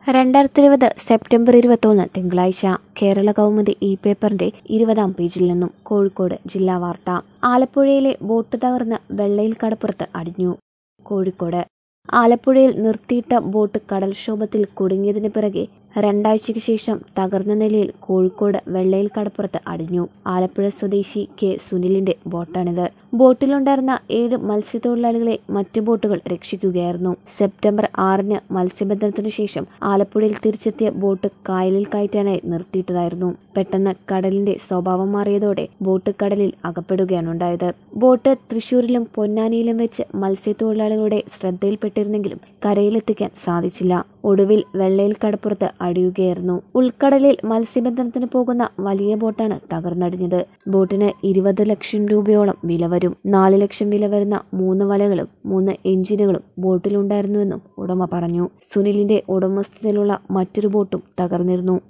രണ്ടായിരത്തി ഇരുപത് സെപ്റ്റംബർ ഇരുപത്തൊന്ന് തിങ്കളാഴ്ച കേരള കൗമുദി ഇ പേപ്പറിന്റെ ഇരുപതാം പേജിൽ നിന്നും കോഴിക്കോട് ജില്ലാ വാർത്ത ആലപ്പുഴയിലെ ബോട്ട് തകർന്ന് വെള്ളയിൽ കടപ്പുറത്ത് അടിഞ്ഞു കോഴിക്കോട് ആലപ്പുഴയിൽ നിർത്തിയിട്ട ബോട്ട് കടൽക്ഷോഭത്തിൽ കുടുങ്ങിയതിന് പിറകെ രണ്ടാഴ്ചയ്ക്ക് ശേഷം തകർന്ന നിലയിൽ കോഴിക്കോട് വെള്ളയിൽ കടപ്പുറത്ത് അടിഞ്ഞു ആലപ്പുഴ സ്വദേശി കെ സുനിലിന്റെ ബോട്ടാണിത് ബോട്ടിലുണ്ടായിരുന്ന ഏഴ് മത്സ്യത്തൊഴിലാളികളെ മറ്റു ബോട്ടുകൾ രക്ഷിക്കുകയായിരുന്നു സെപ്റ്റംബർ ആറിന് മത്സ്യബന്ധനത്തിനു ശേഷം ആലപ്പുഴയിൽ തിരിച്ചെത്തിയ ബോട്ട് കായലിൽ കയറ്റാനായി നിർത്തിയിട്ടതായിരുന്നു പെട്ടെന്ന് കടലിന്റെ സ്വഭാവം മാറിയതോടെ ബോട്ട് കടലിൽ അകപ്പെടുകയാണ് ഉണ്ടായത് ബോട്ട് തൃശൂരിലും പൊന്നാനിയിലും വെച്ച് മത്സ്യത്തൊഴിലാളികളുടെ ശ്രദ്ധയിൽപ്പെട്ടിരുന്നെങ്കിലും കരയിലെത്തിക്കാൻ സാധിച്ചില്ല ഒടുവിൽ വെള്ളയിൽ കടപ്പുറത്ത് അടിയുകയായിരുന്നു ഉൾക്കടലിൽ മത്സ്യബന്ധനത്തിന് പോകുന്ന വലിയ ബോട്ടാണ് തകർന്നടിഞ്ഞത് ബോട്ടിന് ഇരുപത് ലക്ഷം രൂപയോളം വില വരും നാല് ലക്ഷം വില വരുന്ന മൂന്ന് വലകളും മൂന്ന് എഞ്ചിനുകളും ബോട്ടിലുണ്ടായിരുന്നുവെന്നും ഉടമ പറഞ്ഞു സുനിലിന്റെ ഉടമസ്ഥതയിലുള്ള മറ്റൊരു ബോട്ടും തകർന്നിരുന്നു